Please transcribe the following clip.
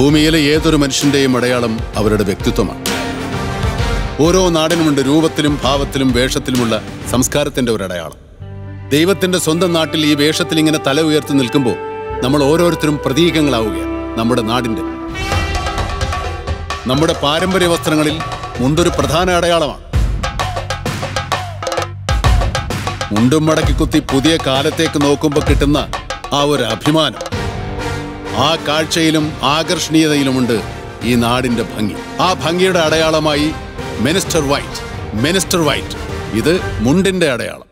ഭൂമിയിലെ ഏതൊരു മനുഷ്യന്റെയും അടയാളം അവരുടെ വ്യക്തിത്വമാണ് ഓരോ നാടിനുമുണ്ട് രൂപത്തിലും ഭാവത്തിലും വേഷത്തിലുമുള്ള സംസ്കാരത്തിന്റെ ഒരു അടയാളം ദൈവത്തിന്റെ സ്വന്തം നാട്ടിൽ ഈ വേഷത്തിൽ ഇങ്ങനെ തല ഉയർത്തി നിൽക്കുമ്പോൾ നമ്മൾ ഓരോരുത്തരും പ്രതീകങ്ങളാവുകയാണ് നമ്മുടെ നാടിന്റെ നമ്മുടെ പാരമ്പര്യ വസ്ത്രങ്ങളിൽ മുണ്ടൊരു പ്രധാന അടയാളമാണ് മുണ്ടും മടക്കി കുത്തി പുതിയ കാലത്തേക്ക് നോക്കുമ്പോൾ കിട്ടുന്ന ആ ഒരു അഭിമാനം ആ കാഴ്ചയിലും ആകർഷണീയതയിലുമുണ്ട് ഈ നാടിന്റെ ഭംഗി ആ ഭംഗിയുടെ അടയാളമായി മിനിസ്റ്റർ വൈറ്റ് മിനിസ്റ്റർ വൈറ്റ് ഇത് മുണ്ടിന്റെ അടയാളം